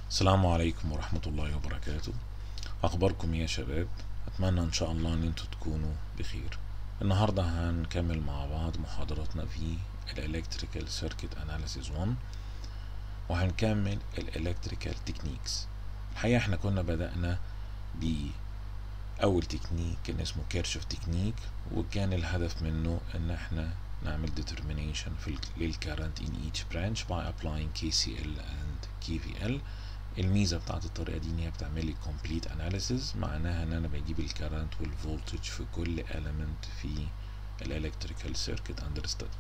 السلام عليكم ورحمة الله وبركاته أخباركم يا شباب أتمنى إن شاء الله إن انتوا تكونوا بخير النهاردة هنكمل مع بعض محاضراتنا في الإلكتريكال سيركت أناليسيز 1 وهنكمل الإلكتريكال تكنيكس الحقيقة احنا كنا بدأنا بأول تكنيك كان اسمه كيرشوف تكنيك وكان الهدف منه إن احنا نعمل determination في للكارنت in each branch by applying KCL and KVL الميزه بتاعت الطريقه دي ان هي بتعمل لي complete analysis معناها ان انا بجيب الكارنت والفولتج في كل element في الالكتريكال سيركت اندر ستدي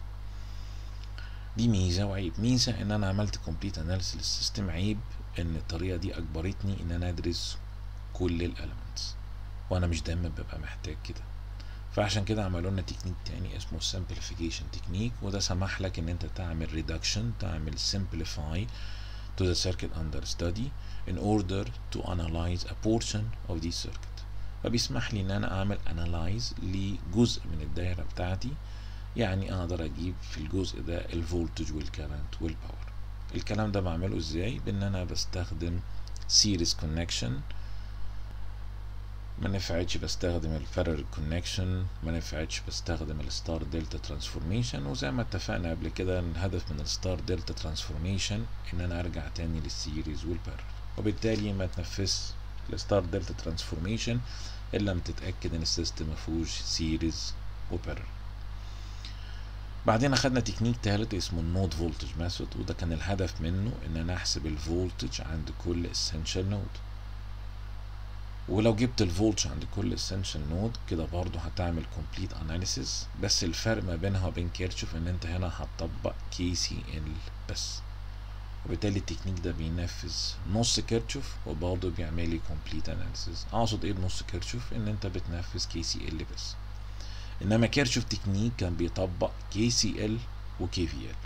دي ميزه وعيب ميزه ان انا عملت complete analysis للسيستم عيب ان الطريقه دي اجبرتني ان انا ادرس كل الاليمنتس وانا مش دايما ببقى محتاج كده فعشان كده عملوا لنا تكنيك تاني اسمه simplification تكنيك وده سمح لك ان انت تعمل reduction تعمل simplify to the circuit under study in order to analyze a portion of this circuit فبيسمح لي ان انا اعمل analyze لجزء من الدايرة بتاعتي يعني اقدر اجيب في الجزء ده الفولتج والكرنت والباور الكلام ده بعمله ازاي بان انا بستخدم series connection ما نفعتش بستخدم البارل كونكشن ما نفعتش بستخدم الستار دلتا ترانسفورميشن وزي ما اتفقنا قبل كده ان الهدف من الستار دلتا ترانسفورميشن ان انا ارجع تاني للسيريز والبارل وبالتالي ما تنفذش الستار دلتا ترانسفورميشن الا لما تتاكد ان السيستم ما فيهوش سيريز وبارل بعدين اخدنا تكنيك تالت اسمه النود فولتج ميثود وده كان الهدف منه ان انا احسب الفولتج عند كل اسينشال نود ولو جبت الفولتج عند كل اسينشال نود كده برضو هتعمل كومبليت اناليسيس بس الفرق ما بينها وبين كيرشوف ان انت هنا هتطبق كي سي ال بس وبالتالي التكنيك ده بينفذ نص كيرشوف وبرضه بيعمل لي كومبليت اناليسيس اقصد ايه بنص كيرشوف ان انت بتنفذ كي سي ال بس انما كيرشوف تكنيك كان بيطبق كي سي ال وكي في ال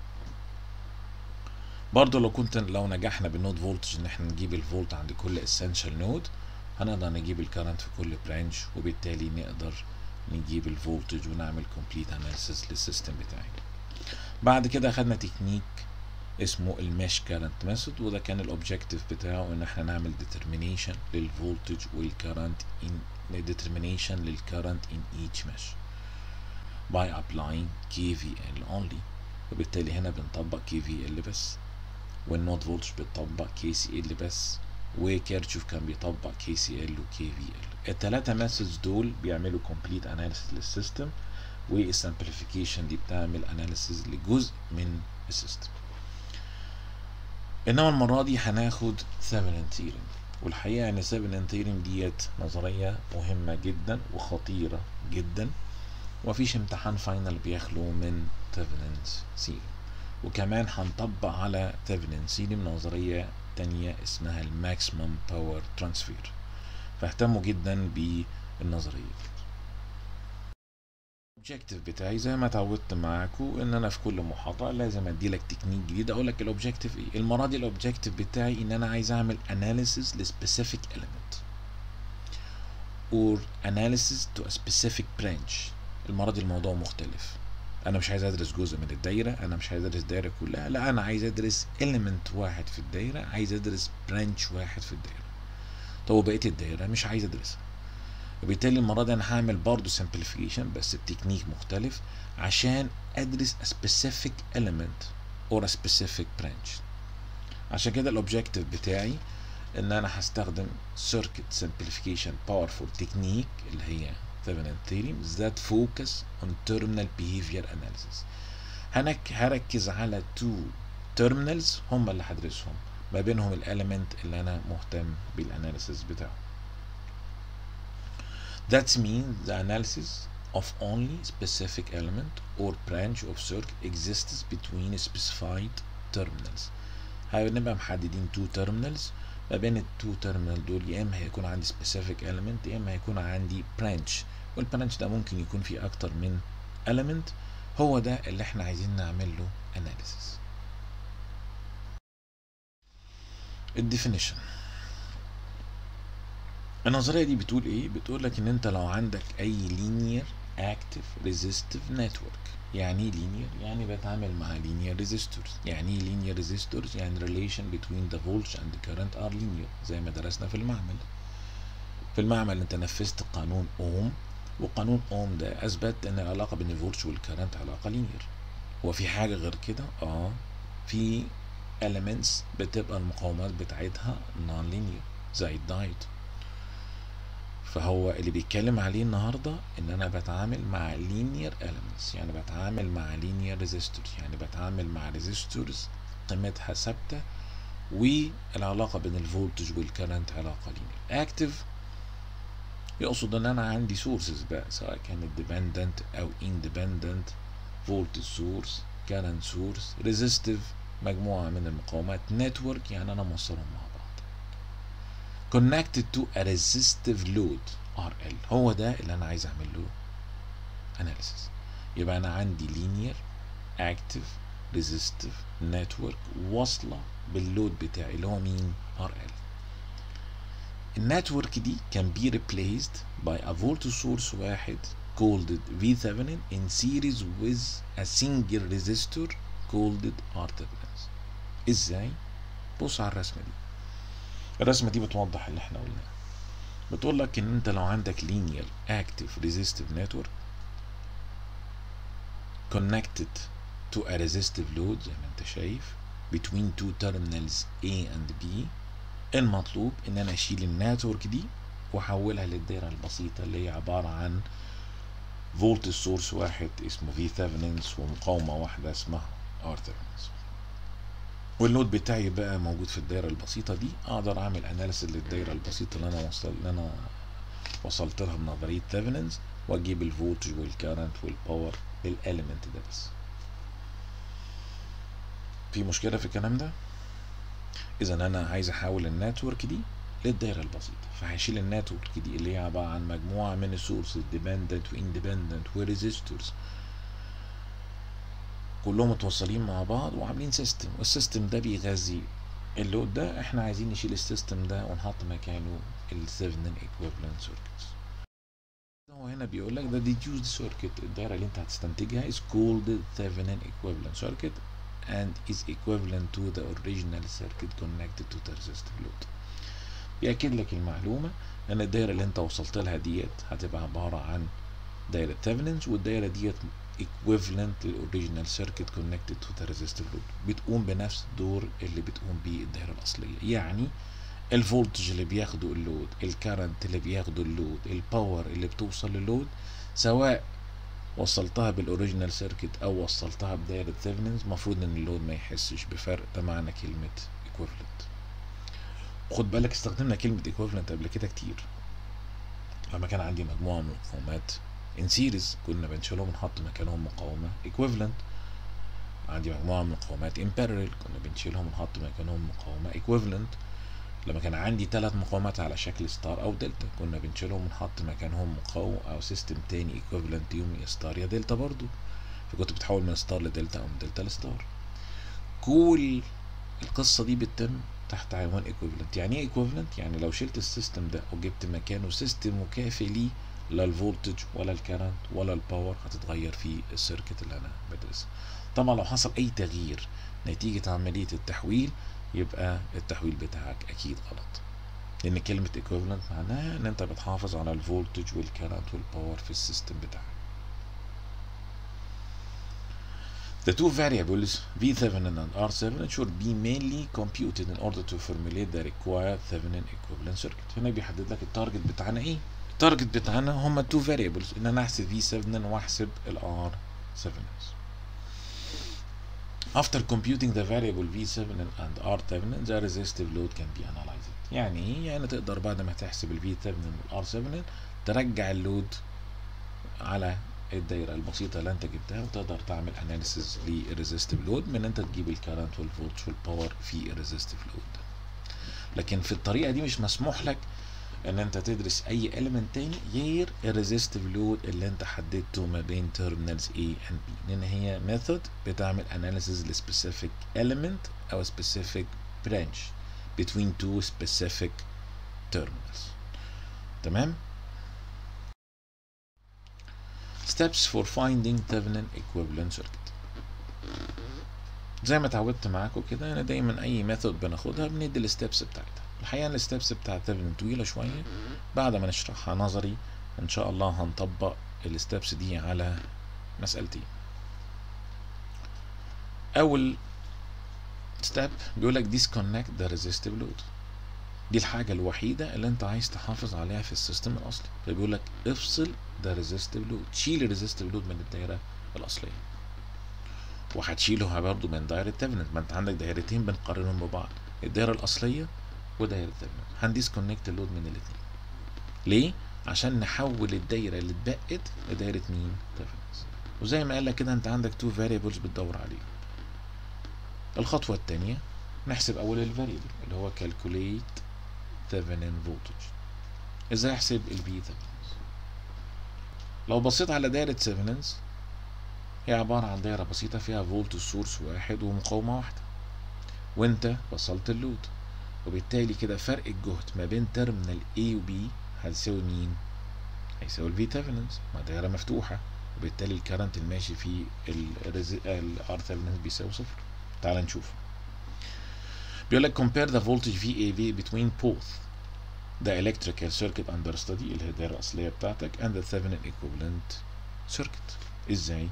برضه لو كنت لو نجحنا بالنود فولتج ان احنا نجيب الفولت عند كل اسينشال نود هنقدر نجيب الكرنت في كل برانش وبالتالي نقدر نجيب الفولتج ونعمل كومبليت اناليسيس للسيستم بتاعي بعد كده اخدنا تكنيك اسمه المش كارنت ميثود وده كان الاوبجيكتيف بتاعه ان احنا نعمل determination للفولتج والكرنت in determination للكرنت in each mesh by applying KVL only وبالتالي هنا بنطبق KVL بس والنود فولتج بتطبق KCL بس وكيرشوف كان بيطبق كي سي ال وكي في ال التلاتة ميثودز دول بيعملوا كومبليت اناليسيس للسيستم والسمبليفيكيشن دي بتعمل اناليسيس لجزء من السيستم انما المرة دي هناخد ثيفنين ثيرم والحقيقة ان ثيفنين ثيرم ديت نظرية مهمة جدا وخطيرة جدا ومفيش امتحان فاينل بيخلو من ثيفنين ثيرم وكمان هنطبق على ثيفنين ثيرم نظرية تانية اسمها الماكسيمم باور ترانسفير فاهتموا جدا بالنظرية الاوبجيكتيف بتاعي زي ما اتعودت معاكم ان انا في كل محاضرة لازم ادي لك تكنيك جديد اقول لك الاوبجيكتيف ايه المرة دي الاوبجيكتيف بتاعي ان انا عايز اعمل اناليسيس لسبيسيفيك element or analysis to a specific branch المرة دي الموضوع مختلف انا مش عايز ادرس جزء من الدايره انا مش عايز ادرس الدايره كلها لا انا عايز ادرس element واحد في الدايره عايز ادرس برانش واحد في الدايره طب وبقيه الدايره مش عايز ادرسها وبالتالي المره دي انا هعمل برضه simplification بس بتكنيك مختلف عشان ادرس a specific element or a specific branch عشان كده الاوبجيكتيف بتاعي ان انا هستخدم circuit simplification powerful technique اللي هي Thevenin theorems that focus on terminal behavior analysis هنك هركز على two terminals هم اللي هدرسهم ما بينهم الاليمنت اللي انا مهتم بالاناليسيس بتاعه that means the analysis of only specific element or branch of circuit exists between specified terminals هنبقى محددين two terminals ما بين التو تيرمينال دول يا اما هيكون عندي specific element يا اما هيكون عندي branch والبرانش ده ممكن يكون فيه اكتر من element هو ده اللي احنا عايزين نعمل له analysis الديفينيشن النظريه دي بتقول ايه بتقول لك ان انت لو عندك اي linear active resistive network يعني ايه linear يعني بتعامل مع linear resistors يعني ايه linear resistors يعني relation between the voltage and the current are linear زي ما درسنا في المعمل في المعمل انت نفذت قانون اوم وقانون اوم ده اثبت ان العلاقه بين الفولتج والكرنت علاقه لينير هو في حاجه غير كده اه في elements بتبقى المقاومات بتاعتها نون لينير زي الدايت فهو اللي بيتكلم عليه النهارده ان انا بتعامل مع linear elements يعني بتعامل مع linear resistors يعني بتعامل مع resistors قيمتها ثابته والعلاقه بين الفولتج والكرنت علاقه لينير active يقصد ان انا عندي سورسز بقى سواء كانت dependent او independent voltage source current source resistive مجموعة من المقاومات network يعني انا موصلهم مع بعض connected to a resistive load RL هو ده اللي انا عايز اعمل له analysis يبقى انا عندي linear active resistive network واصلة باللود بتاعي اللي هو مين RL النتورك دي can be replaced by a voltage source واحد called V Thevenin in series with a single resistor called R Thevenin ازاي؟ بص على الرسمة دي الرسمة دي بتوضح اللي احنا قلناه بتقول لك ان انت لو عندك linear active resistive network connected to a resistive load زي ما انت شايف between two terminals A and B المطلوب ان انا اشيل النتورك دي واحولها للدايره البسيطه اللي هي عباره عن فولت سورس واحد اسمه في ثيفنينز ومقاومه واحده اسمها ار ثيفنينز واللود بتاعي بقى موجود في الدايره البسيطه دي اقدر اعمل اناليسيس للدايره البسيطه اللي انا وصل اللي انا وصلت لها بنظريه ثيفنينز واجيب الفولتج والكارنت والباور للاليمنت ده بس في مشكله في الكلام ده اذا انا عايز احول النتورك دي للدايره البسيطه فهشيل النتورك دي اللي هي عباره عن مجموعه من السورسز ديبندنت واندبندنت وريزيستورز كلهم متوصلين مع بعض وعاملين سيستم والسيستم ده بيغذي اللود ده احنا عايزين نشيل السيستم ده ونحط مكانه الثيفنين ايكويفالنت سيركتس هو هنا بيقول لك ده deduced circuit الدايره اللي انت هتستنتجها is called Thevenin equivalent circuit and is equivalent to the original circuit connected to the resistive load بيأكد لك المعلومة ان الدايرة اللي انت وصلت لها ديت هتبقى عبارة عن دايرة ثيفنينز والدايرة ديت equivalent للأوريجينال circuit connected to the resistive load بتقوم بنفس الدور اللي بتقوم بيه الدايرة الأصلية يعني الفولتج اللي بياخده اللود الكارنت اللي بياخده اللود الباور اللي بتوصل للود سواء وصلتها بالاوريجينال سيركت او وصلتها بدايره ثيفنينز المفروض ان اللود ما يحسش بفرق ده معنى كلمه ايكويفالنت خد بالك استخدمنا كلمه ايكويفالنت قبل كده كتير لما كان عندي مجموعه من المقاومات ان سيريز كنا بنشيلهم ونحط مكانهم مقاومه ايكويفالنت عندي مجموعه من المقاومات ان بارallel كنا بنشيلهم ونحط مكانهم مقاومه ايكويفالنت لما كان عندي ثلاث مقاومات على شكل ستار او دلتا كنا بنشيلهم ونحط مكانهم مقاوم او سيستم تاني ايكويفالنت ليهم يا ستار يا دلتا برضو فكنت بتحول من ستار لدلتا او من دلتا لستار كل القصه دي بتتم تحت عنوان ايكويفالنت يعني ايه ايكويفالنت يعني لو شلت السيستم ده وجبت مكانه سيستم مكافئ ليه لا الفولتج ولا الكرنت ولا الباور هتتغير في السيركت اللي انا بدرسها طبعا لو حصل اي تغيير نتيجه عمليه التحويل يبقى التحويل بتاعك اكيد غلط لان كلمة equivalent معناها ان انت بتحافظ على الفولتج والكرنت والباور في السيستم بتاعك The two variables V Thevenin and R Thevenin should be mainly computed in order to formulate the required Thevenin equivalent circuit. هنا بيحدد لك التارجت بتاعنا ايه؟ التارجت بتاعنا هما two variables ان انا احسب V Thevenin واحسب ال R Thevenin. After computing the variable V7 and R Thevenin, the resistive load can be analyzed. يعني ايه؟ يعني تقدر بعد ما تحسب ال V Thevenin وال R Thevenin ترجع اللود على الدايرة البسيطة اللي انت جبتها وتقدر تعمل اناليسيز للريزستيف لود من انت تجيب الكرنت والفولت والباور في الريزستيف لود. لكن في الطريقة دي مش مسموح لك ان انت تدرس اي element تاني غير الريزستيف لود اللي انت حددته ما بين terminals A and B لان هي method بتعمل analysis ل specific element او specific branch between two specific terminals تمام steps for finding Thevenin equivalent circuit زي ما اتعودت معاكم كده انا دايما اي ميثود بناخدها بندي الستبس بتاعتها الحقيقه الستبس بتاعت ثيفنين طويله شويه بعد ما نشرحها نظري ان شاء الله هنطبق الستبس دي على مسألتين اول ستيب بيقول لك disconnect the resistive load دي الحاجة الوحيدة اللي انت عايز تحافظ عليها في السيستم الاصلي فبيقول لك افصل the resistive load شيل الريزيستيف لود من الدايرة الاصلية وهتشيله برضه من دايرة تيفنت ما انت عندك دايرتين بنقارنهم ببعض الدايرة الاصلية ودايرة تيفنت هنديسكونكت اللود من الاتنين ليه؟ عشان نحول الدايرة اللي اتبقت لدايرة مين؟ تيفنت وزي ما قال لك كده انت عندك تو فاريبلز بتدور عليهم الخطوة التانية نحسب أول الفاريبل اللي هو calculate Thevenin voltage ازاي احسب البي Thevenins لو بصيت على دايرة ثيفنينز هي عبارة عن دايرة بسيطة فيها فولت سورس واحد ومقاومة واحدة وانت وصلت اللود وبالتالي كده فرق الجهد ما بين تيرمينال A و B هتساوي مين؟ هيساوي الفي Thevenins ما دايرة مفتوحة وبالتالي الكرنت الماشي في الار Thevenins بيساوي صفر تعال نشوف بيقول لك compare the voltage VAV between both the electrical circuit under study اللي هي الدائرة الأصلية بتاعتك and the Thevenin equivalent circuit ازاي؟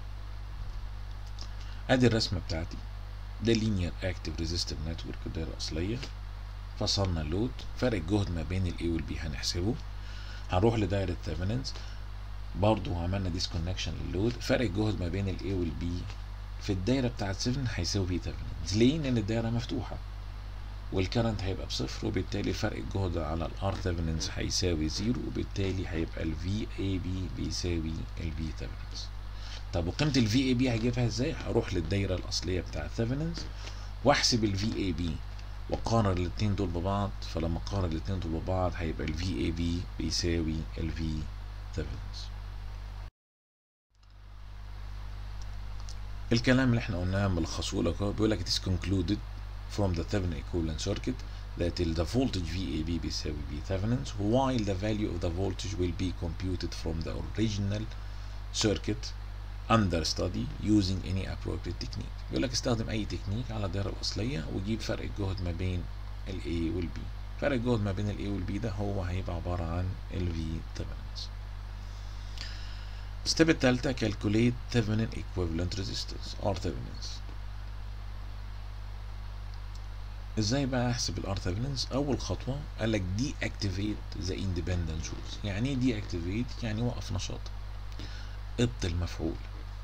ادي الرسمة بتاعتي ده linear active resistive network الدائرة الأصلية فصلنا اللود فرق الجهد ما بين ال A وال B هنحسبه هنروح لدايرة Thevenins برضو عملنا ديسكونكشن للود فرق الجهد ما بين ال A وال B في الدايره بتاعت 7 هيساوي في ثيفنينز ليه؟ لان الدايره مفتوحه والكرنت هيبقى بصفر وبالتالي فرق الجهد على الار ثيفنينز هيساوي زيرو وبالتالي هيبقى الفي اي بي بيساوي الفي ثيفنينز طب وقيمه الفي اي بي هجيبها ازاي؟ هروح للدايره الاصليه بتاعت ثيفنينز واحسب الفي اي بي واقارن الاثنين دول ببعض فلما اقارن الاثنين دول ببعض هيبقى الفي اي بي بيساوي الفي ثيفنينز الكلام اللي احنا قلناه ملخصه لك اهو بيقول لك it is concluded from the Thevenin equivalent circuit that the voltage VAB بيساوي V Thevenins while the value of the voltage will be computed from the original circuit under study using any appropriate technique بيقول لك استخدم اي تكنيك على الدائرة الأصلية وجيب فرق الجهد ما بين ال A وال B فرق الجهد ما بين ال A وال B ده هو هيبقى عبارة عن ال V Thevenins الستيب التالتة calculate Thevenin equivalent resistance R Thevenins ازاي بقى احسب الار Thevenins اول خطوة قال لك deactivate the independent source يعني ايه deactivate يعني وقف نشاط ابطل مفعول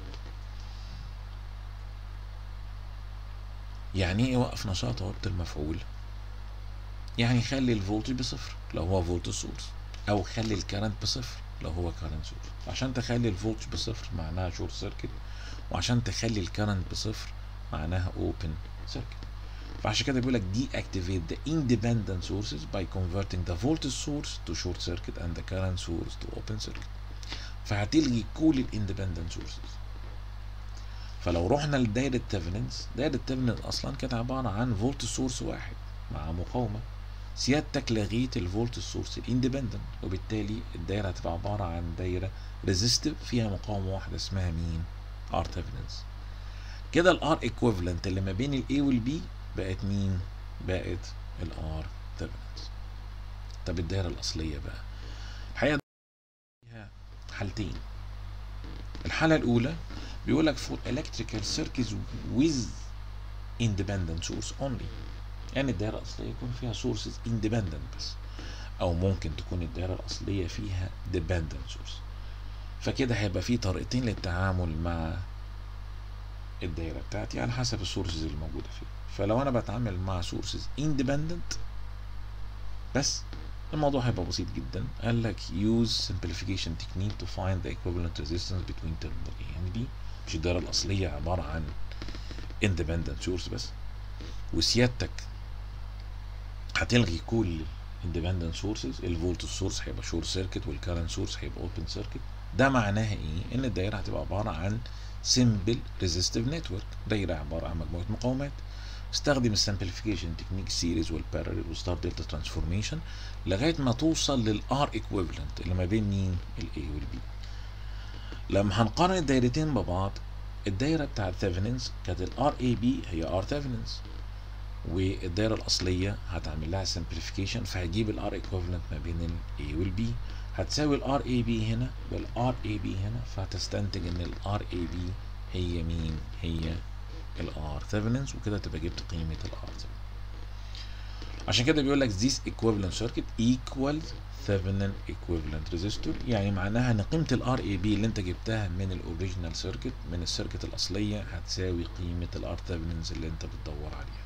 يعني ايه وقف نشاط وابطل مفعول يعني خلي الفولتج بصفر لو هو فولت سورس او خلي الكرنت بصفر لو هو كارنت سورس عشان تخلي الفولتج بصفر معناها شورت سيركت وعشان تخلي الكرنت بصفر معناها اوبن سيركت فعشان كده بيقول لك deactivate the independent sources by converting the voltage source to short circuit and the current source to open circuit فهتلغي كل الاندبندنت سورسز فلو رحنا لدايرة تيفنينز دايرة تيفنينز اصلا كانت عبارة عن فولت سورس واحد مع مقاومة سيادتك لغيت الفولت سورس الاندبندنت وبالتالي الدايره هتبقى عباره عن دايره ريزيستيف فيها مقاومه واحده اسمها مين ار تيفنز كده الار ايكويفالنت اللي ما بين الاي والبي بقت مين بقت الار تيفنز طب الدايره الاصليه بقى الحقيقه فيها حالتين الحاله الاولى بيقول لك for electrical circuits with independent source only يعني الدائرة الأصلية يكون فيها sources independent بس أو ممكن تكون الدائرة الأصلية فيها dependent source فكده هيبقى في طريقتين للتعامل مع الدائرة بتاعتي على حسب السورسز اللي موجودة فيها فلو أنا بتعامل مع sources independent بس الموضوع هيبقى بسيط جدا قال لك use simplification technique to find the equivalent resistance between terminal A and B مش الدائرة الأصلية عبارة عن independent source بس وسيادتك هتلغي كل independent sources الفولت سورس هيبقى شورت سيركت والكارنت سورس هيبقى اوبن سيركت ده معناها ايه ان الدايره هتبقى عباره عن سمبل ريزيستيف نتورك دايره عباره عن مجموعه مقاومات استخدم السمبليفيكيشن تكنيك سيريز والباراليل وستار دلتا ترانسفورميشن لغايه ما توصل للار ايكويفالنت اللي ما بين مين الاي والبي لما هنقارن الدايرتين ببعض الدايره بتاعت ثيفننز كانت الار اي بي هي ار ثيفننز والدايره الاصليه هتعمل لها simplification فهجيب الار ايكوفالنت ما بين الاي والبي هتساوي الار اي بي هنا والار اي بي هنا فهتستنتج ان الار اي بي هي مين هي الار ثيفننز وكده تبقى جبت قيمه الار عشان كده بيقول لك this equivalent circuit equals Thevenin equivalent resistor يعني معناها ان قيمه الار اي بي اللي انت جبتها من الاوريجينال سيركت من السيركت الاصليه هتساوي قيمه الار ثيفننز اللي انت بتدور عليها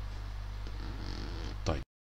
طيب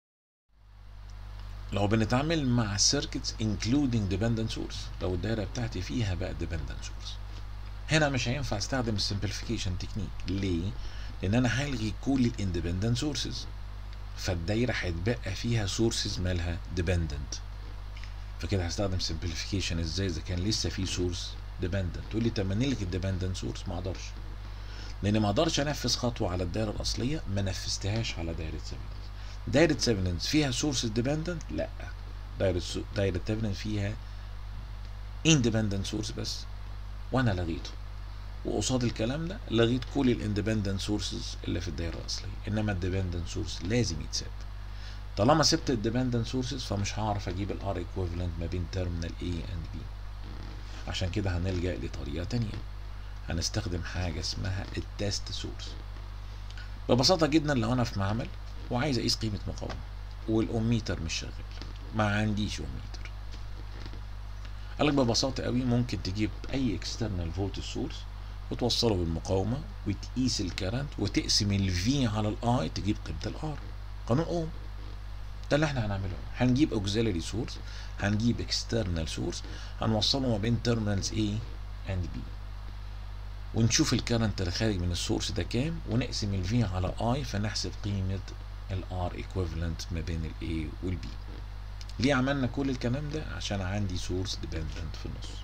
لو بنتعامل مع circuits including dependent source لو الدايره بتاعتي فيها بقى dependent source هنا مش هينفع استخدم السمبليفيكيشن تكنيك ليه لان انا هلغي كل الاندبندنت سورسز فالدايره هيتبقى فيها سورسز مالها dependent فكده هستخدم simplification ازاي اذا كان لسه في سورس ديبندنت تقول لي طب ما نلغي الديبندنت سورس ما اقدرش لان ما اقدرش انفذ خطوه على الدايره الاصليه ما نفذتهاش على دايره 7 دايره 7 فيها سورسز ديبندنت لا دايره سو... دايره 7 فيها اندبندنت سورس بس وانا لغيته وقصاد الكلام ده لغيت كل الاندبندنت سورسز اللي في الدايره الاصليه انما الديبندنت سورس لازم يتساب طالما سبت الديبندنت سورسز فمش هعرف اجيب الار ايكويفالنت ما بين تيرمينال A اند B عشان كده هنلجأ لطريقة تانية هنستخدم حاجة اسمها التست سورس ببساطة جدا لو انا في معمل وعايز اقيس قيمة مقاومة والاوميتر مش شغال ما عنديش اوميتر قالك ببساطة قوي ممكن تجيب اي اكسترنال فولت سورس وتوصله بالمقاومة وتقيس الكرنت وتقسم الفي على الاي تجيب قيمة الار قانون اوم ده اللي احنا هنعمله هنجيب auxiliary source هنجيب external source هنوصله ما بين terminals A and B ونشوف الكرنت اللي خارج من السورس ده كام ونقسم ال V على I فنحسب قيمة ال R equivalent ما بين ال A وال B ليه عملنا كل الكلام ده عشان عندي source dependent في النص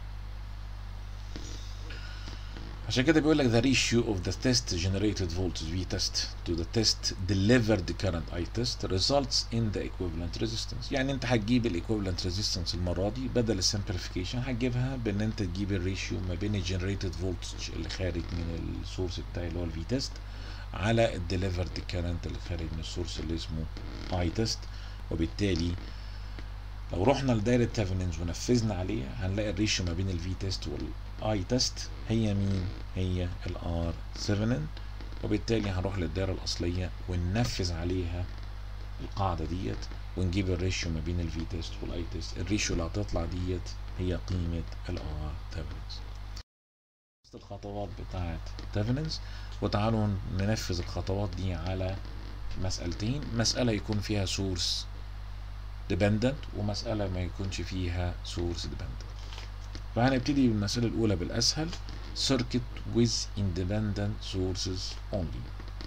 عشان كده بيقول لك the ratio of the test generated voltage V test to the test delivered current I test results in the equivalent resistance يعني انت هتجيب ال equivalent resistance المرة دي بدل السمبليفيكيشن هتجيبها بان انت تجيب الريشيو ما بين ال generated voltage اللي خارج من السورس بتاعي اللي هو ال V test على ال delivered current اللي خارج من السورس اللي اسمه I test وبالتالي لو رحنا لدايرة تافنينز ونفذنا عليها هنلاقي الريشيو ما بين ال V test وال اي تيست هي مين هي الار 7 وبالتالي هنروح للدائره الاصليه وننفذ عليها القاعده ديت ونجيب الريشيو ما بين الفي تيست والاي تيست الريشيو اللي هتطلع ديت هي قيمه الار تافنز الخطوات بتاعه تافنز وتعالوا ننفذ الخطوات دي على مسألتين مسألة يكون فيها سورس ديبندنت ومسألة ما يكونش فيها سورس ديبندنت فهنبتدي بالمسألة الأولى بالأسهل circuit with independent sources only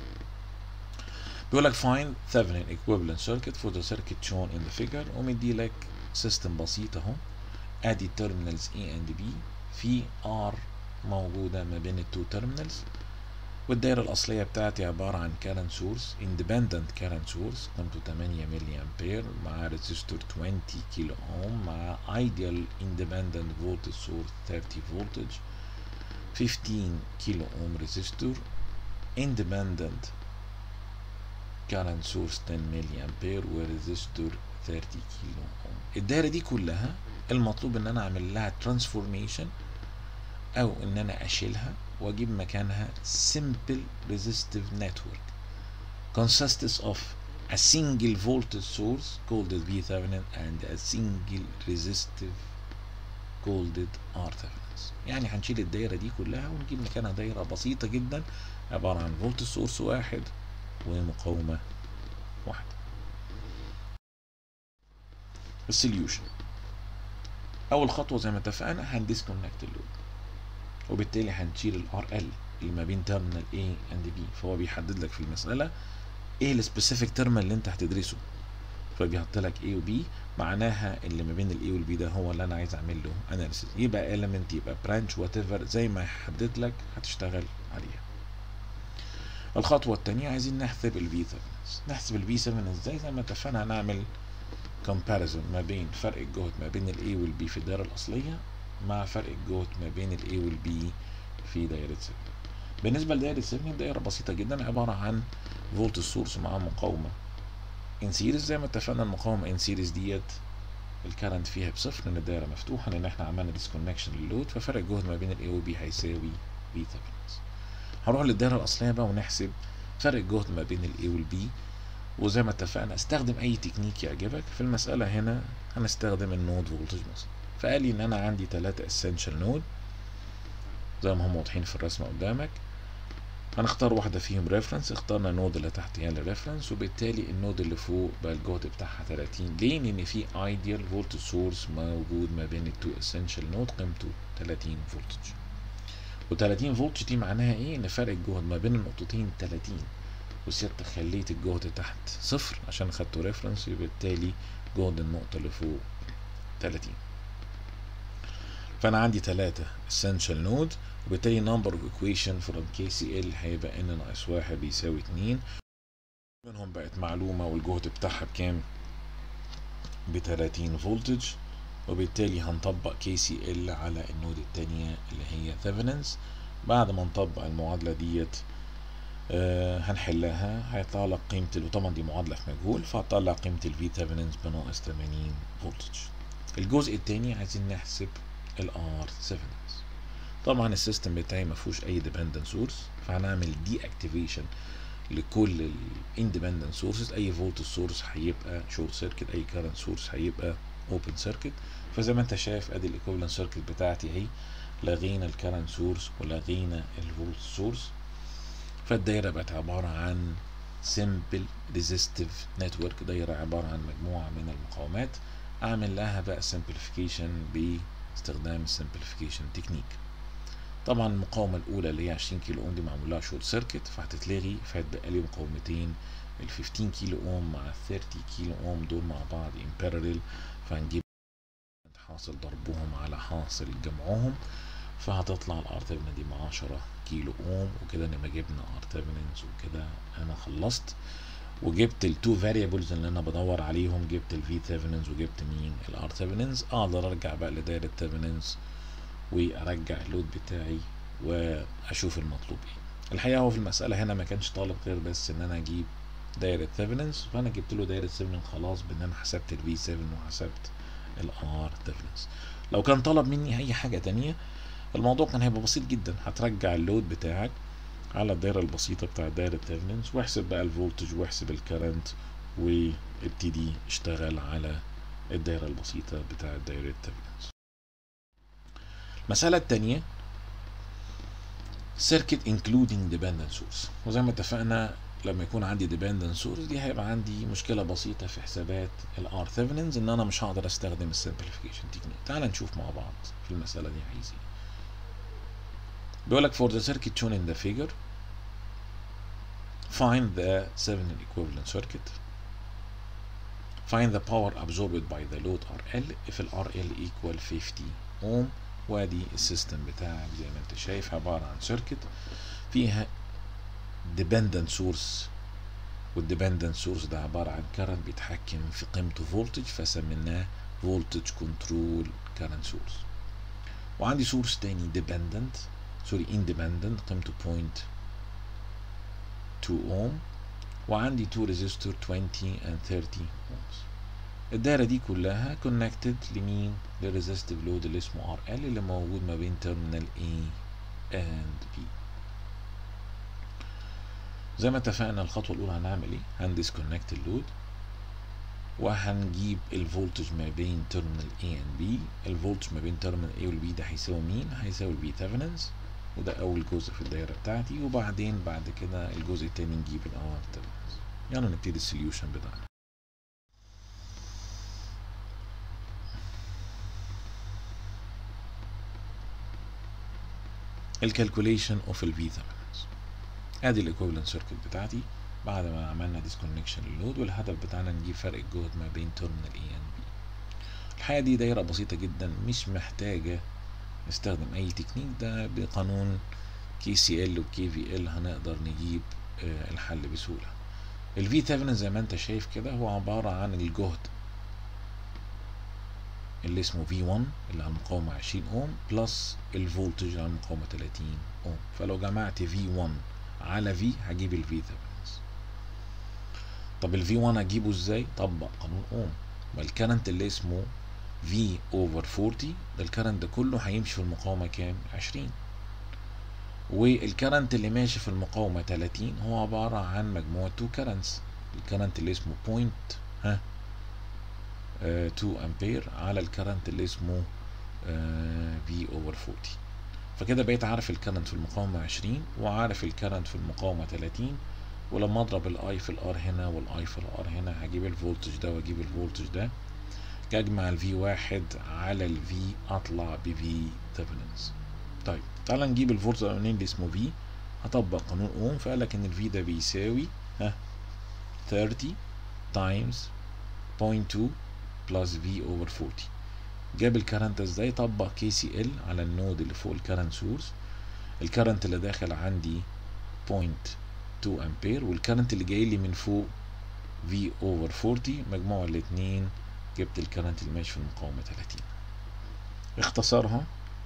بيقول لك find Thevenin equivalent circuit for the circuit shown in the figure ومدي لك سيستم بسيط اهو ادي terminals A and B في R موجودة ما بين التو terminals والدايرة الأصلية بتاعتي عبارة عن current source independent current source قيمته 8 ملي أمبير مع resistor 20 كيلو أوم مع ideal independent voltage source 30 voltage 15 كيلو أوم resistor independent current source 10 ملي أمبير وريزستور 30 كيلو أوم الدايرة دي كلها المطلوب إن أنا أعمل لها transformation أو إن أنا أشيلها واجيب مكانها simple resistive network consists of a single voltage source called the V-Thevenin and a single resistive called R Thevenin يعني هنشيل الدايرة دي كلها ونجيب مكانها دايرة بسيطة جدا عبارة عن فولتج سورس واحد ومقاومة واحدة السوليوشن أول خطوة زي ما اتفقنا هنديسكونكت اللود وبالتالي هنشيل الار ال اللي ما بين تيرمينال A and B فهو بيحدد لك في المسألة ايه السبيسيفيك تيرمينال اللي انت هتدرسه فبيحط لك A و B معناها اللي ما بين ال A وال B ده هو اللي انا عايز اعمل له اناليسيس يبقى element يبقى branch وات ايفر زي ما يحدد لك هتشتغل عليها الخطوة التانية عايزين نحسب ال V7 نحسب ال V7 ازاي زي ما اتفقنا هنعمل comparison ما بين فرق الجهد ما بين ال A وال B في الدائرة الأصلية مع فرق الجهد ما بين ال A وال B في دايرة 7 بالنسبة لدايرة 7 دايرة بسيطة جدا عبارة عن فولت سورس مع مقاومة ان سيريز زي ما اتفقنا المقاومة ان سيريز ديت الكرنت فيها بصفر لان الدايرة مفتوحة لان احنا عملنا ديسكونكشن للود ففرق الجهد ما بين ال A وال B هيساوي V ثيفنز هنروح للدايرة الأصلية بقى ونحسب فرق الجهد ما بين ال A وال B وزي ما اتفقنا استخدم اي تكنيك يعجبك في المسألة هنا هنستخدم النود فولتج مثلا فقال لي ان انا عندي ثلاثة اسينشال نود زي ما هم واضحين في الرسمة قدامك هنختار واحدة فيهم ريفرنس اخترنا النود اللي تحت هي الريفرنس وبالتالي النود اللي فوق بقى الجهد بتاعها 30 ليه؟ لأن في ايديال فولتج سورس موجود ما بين التو اسينشال نود قيمته 30 فولتج و30 فولتج دي معناها ايه؟ ان فرق الجهد ما بين النقطتين 30 وسيادتك خليت الجهد تحت صفر عشان خدته ريفرنس وبالتالي جهد النقطة اللي فوق 30 فأنا عندي تلاتة essential node وبالتالي number of equation from KCL هيبقى n ناقص واحد بيساوي اتنين منهم بقت معلومة والجهد بتاعها بكام؟ بتلاتين فولتج وبالتالي هنطبق KCL على النود التانية اللي هي ثيفننز بعد ما نطبق المعادلة ديت آه هنحلها هيطلع لك قيمة وطبعا دي معادلة في مجهول فهتطلع قيمة ال V ثيفننز بناقص 80 فولتج الجزء التاني عايزين نحسب ال R ثيفننز طبعا السيستم بتاعي ما فيهوش اي ديبندنت سورس فهنعمل دي اكتيفيشن لكل الاندبندنت سورسز اي فولت سورس هيبقى شورت سيركت اي كارنت سورس هيبقى اوبن سيركت فزي ما انت شايف ادي الايكوفالنت سيركت بتاعتي اهي لغينا الكارنت سورس ولغينا الفولت سورس فالدايره بقت عباره عن سمبل ريزيستيف نتورك دايره عباره عن مجموعه من المقاومات اعمل لها بقى سمبليفيكيشن باستخدام السمبليفيكيشن تكنيك طبعا المقاومة الأولى اللي هي 20 كيلو أوم دي معمول لها شورت سيركت فهتتلغي فهتبقى لي مقاومتين ال 15 كيلو أوم مع 30 كيلو أوم دول مع بعض ان بارallel فهنجيب حاصل ضربهم على حاصل جمعهم فهتطلع الار تيفنن دي مع 10 كيلو اوم وكده نبقى جبنا ار تيفننز وكده انا خلصت وجبت التو فاريبلز اللي انا بدور عليهم جبت الفي تيفننز وجبت مين الار تيفننز اقدر ارجع بقى لدايره تيفننز وارجع اللود بتاعي واشوف المطلوب ايه الحقيقه هو في المساله هنا ما كانش طالب غير بس ان انا اجيب دايره ثيفننز فانا جبت له دايره ثيفننز خلاص بان انا حسبت الفي 7 وحسبت الار ثيفننز لو كان طلب مني اي حاجه تانية الموضوع كان هيبقى بسيط جدا هترجع اللود بتاعك على الدايره البسيطه بتاع دايره ثيفننز واحسب بقى الفولتج واحسب الكرنت وابتدي اشتغل على الدايره البسيطه بتاع دايره ثيفننز المسألة التانية circuit including dependent source وزي ما اتفقنا لما يكون عندي dependent source دي هيبقى عندي مشكلة بسيطة في حسابات ال R Thevenins ان انا مش هقدر استخدم ال simplification technique تعال نشوف مع بعض في المسألة دي عايز ايه بيقولك for the circuit shown in the figure find the Thevenin equivalent circuit find the power absorbed by the load RL if ال RL equal 50 ohm وادي السيستم بتاعك زي ما انت شايف عبارة عن سيركت فيها dependent source والديبندنت سورس ده عبارة عن كارنت بيتحكم في قيمته فولتج فسميناه فولتج كنترول كارنت سورس وعندي سورس تاني ديبندنت سوري independent قيمته 0.2 اوم وعندي تو ريزيستور 20 and 30 ohms الدايرة دي كلها كونكتد لمين؟ للريزستيف لود اللي اسمه ار ال اللي موجود ما بين تيرمينال A and B. زي ما اتفقنا الخطوة الأولى هنعمل ايه؟ هندسكونكت اللود وهنجيب الفولتج ما بين تيرمينال A and B الفولتج ما بين تيرمينال A وال B ده هيساوي مين؟ هيساوي البي ثيفننز وده أول جزء في الدايرة بتاعتي وبعدين بعد كده الجزء التاني نجيب الار ثيفننز يلا نبتدي السوليوشن بتاعنا الكالكوليشن اوف الفي ثيفننز ادي الايكوفالنت سيركت بتاعتي بعد ما عملنا ديسكونكشن للود والهدف بتاعنا نجيب فرق الجهد ما بين تيرمينال اي اند بي الحقيقه دي دايره بسيطه جدا مش محتاجه نستخدم اي تكنيك ده بقانون كي سي ال وكي في ال هنقدر نجيب آه الحل بسهوله الفي ثيفنن زي ما انت شايف كده هو عباره عن الجهد اللي اسمه V1 اللي على المقاومة 20 اوم بلس الفولتج اللي على المقاومة 30 اوم فلو جمعت V1 على V هجيب ال V Thevenins طب ال V1 اجيبه ازاي؟ طبق قانون اوم ما الكرنت اللي اسمه V over 40 ده الكرنت ده كله هيمشي في المقاومة كام؟ 20 والكرنت اللي ماشي في المقاومة 30 هو عبارة عن مجموعة تو كرنتس الكرنت اللي اسمه بوينت ها 2 امبير على الكرنت اللي اسمه في اوفر 40 فكده بقيت عارف الكرنت في المقاومة 20 وعارف الكرنت في المقاومة 30 ولما اضرب الاي في الار هنا والاي في الار هنا هجيب الفولتج ده واجيب الفولتج ده اجمع الفي واحد على الفي اطلع بفي ثيفننز طيب تعال نجيب الفولت الاولاني اللي اسمه في هطبق قانون اوم فقال لك ان الفي ده بيساوي ها 30 تايمز 0.2 بلس في اوفر 40 جاب الكرنت ازاي طبق كي سي ال على النود اللي فوق الكرنت سورس الكرنت اللي داخل عندي 0.2 امبير والكرنت اللي جاي لي من فوق في اوفر 40 مجموع الاثنين جبت الكرنت اللي ماشي في المقاومه 30 اختصارها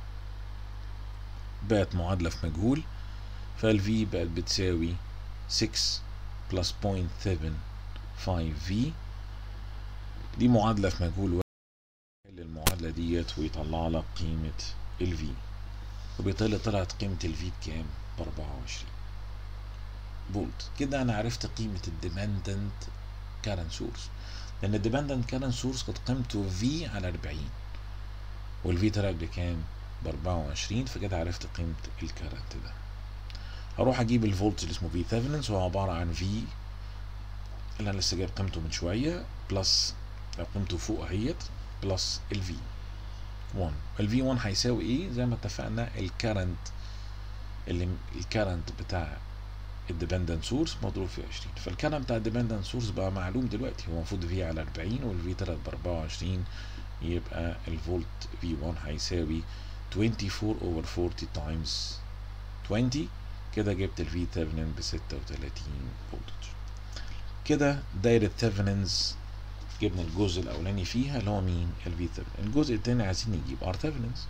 بقت معادلة في مجهول فالفي بقت بتساوي 6 بلس 0.75 في دي معادلة في مجهول حل المعادلة ديت ويطلع لك قيمة الفي وبالتالي طلعت قيمة الفي بكام؟ ب 24 فولت كده أنا عرفت قيمة الديبندنت كارنت سورس لأن الديبندنت كارنت سورس كانت قيمته في على 40 والفي طلعت بكام؟ ب 24 فكده عرفت قيمة الكارنت ده هروح اجيب الفولت اللي اسمه في ثيفننز هو عبارة عن في اللي انا لسه جايب قيمته من شوية بلس قيمته فوق اهيت بلس الفي 1 الفي 1 هيساوي ايه زي ما اتفقنا الكارنت اللي الكارنت بتاع الديبندنت سورس مضروب في 20 فالكارنت بتاع الديبندنت سورس بقى معلوم دلوقتي هو المفروض في على 40 والفي طلعت ب 24 يبقى الفولت في 1 هيساوي 24 over 40 times 20 كده جبت الفي ثيفنين ب 36 فولتج كده دايرة ثيفنينز جبنا الجزء الأولاني فيها اللي هو مين؟ الفي ثيفنين الجزء التاني عايزين نجيب ار ثيفنينز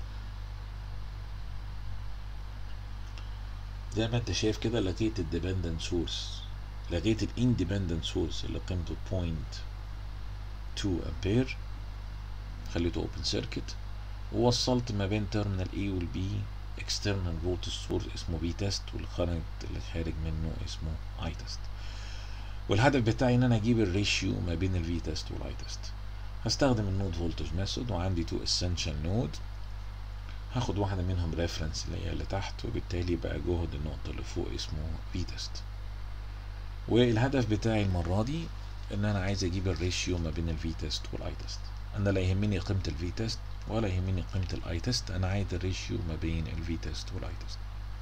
زي ما انت شايف كده لغيت الديبندنت سورس لغيت الاندبندنت سورس اللي قيمته 0.2 امبير خليته اوبن سيركت ووصلت ما بين تيرمينال A وال B external voltage source اسمه B test والكرنت اللي خارج منه اسمه I test والهدف بتاعي ان انا اجيب الريشيو ما بين ال V test وال I test هستخدم النود فولتج ميثود وعندي تو essential نود هاخد واحدة منهم ريفرنس اللي هي اللي تحت وبالتالي بقى جهد النقطة اللي فوق اسمه V test والهدف بتاعي المرة دي ان انا عايز اجيب الريشيو ما بين ال V test وال I test انا لا يهمني قيمة ال V test ولا يهمني قيمة الاي تيست انا عايز الريشيو ما بين الفي تيست والاي تيست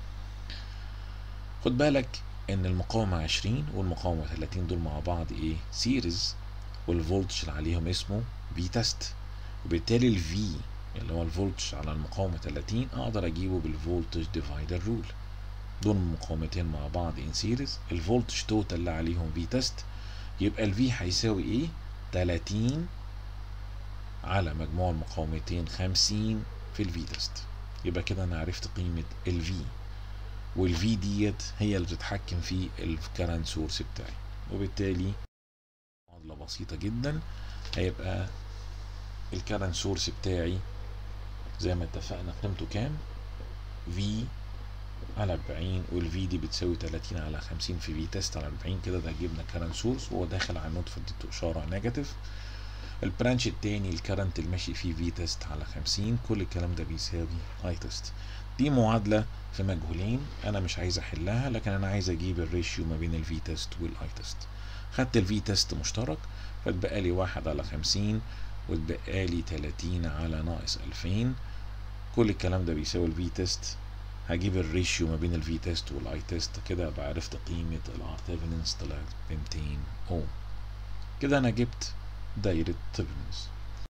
خد بالك ان المقاومة 20 والمقاومة 30 دول مع بعض ايه سيريز والفولتج اللي عليهم اسمه في تيست وبالتالي الفي اللي هو الفولتج على المقاومة 30 اقدر اجيبه بالفولتج ديفايدر رول دول مقاومتين مع بعض ان سيريز الفولتج توتال اللي عليهم في تيست يبقى الفي هيساوي ايه 30 على مجموع المقاومتين 50 في الفي تيست يبقى كده انا عرفت قيمة الفي والفي ديت هي اللي بتتحكم في الكرنت سورس بتاعي وبالتالي معادلة بسيطة جدا هيبقى الكرنت سورس بتاعي زي ما اتفقنا قيمته كام في على 40 والفي دي بتساوي 30 على 50 في في تيست على 40 كده ده جبنا كرنت سورس وهو داخل على النود فاديته اشاره نيجاتيف البرانش التاني الكرنت اللي ماشي فيه في تيست على 50 كل الكلام ده بيساوي اي تيست دي معادلة في مجهولين انا مش عايز احلها لكن انا عايز اجيب الريشيو ما بين الفي تيست والاي تيست خدت الفي تيست مشترك فاتبقى لي واحد على 50 واتبقى لي 30 على ناقص 2000 كل الكلام ده بيساوي الفي تيست هجيب الريشيو ما بين الفي تيست والاي تيست كده ابقى عرفت قيمة الار تيفننس طلعت ب 200 اوم كده انا جبت دايرة تيفننس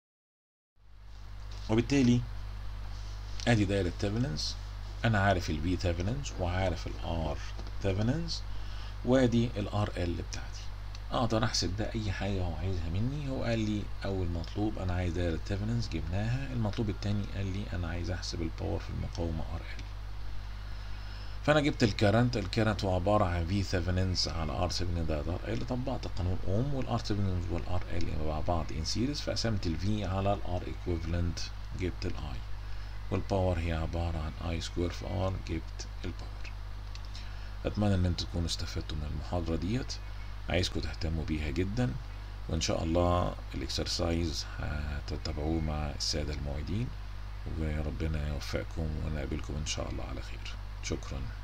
وبالتالي ادي دايرة تيفننس انا عارف الفي تيفننس وعارف الار تيفننس وادي الار ال بتاعتي اقدر احسب ده اي حاجة هو عايزها مني هو قال لي اول مطلوب انا عايز دايرة تيفننز جبناها المطلوب التاني قال لي انا عايز احسب الباور في المقاومة ار ال فانا جبت الكرنت الكرنت هو عبارة عن في ثيفننز على ار ثيفننز ده ار ال طبقت قانون اوم والار ثيفننز والار ال مع بعض ان سيريز فقسمت الفي على الار ايكويفالنت جبت الاي والباور هي عبارة عن اي سكوير في ار جبت الباور اتمنى ان انتوا تكونوا استفدتوا من المحاضرة ديت عايزكم تهتموا بيها جدا وان شاء الله الاكسرسايز هتتابعوه مع السادة المعيدين وربنا يوفقكم ونقابلكم ان شاء الله على خير شكرا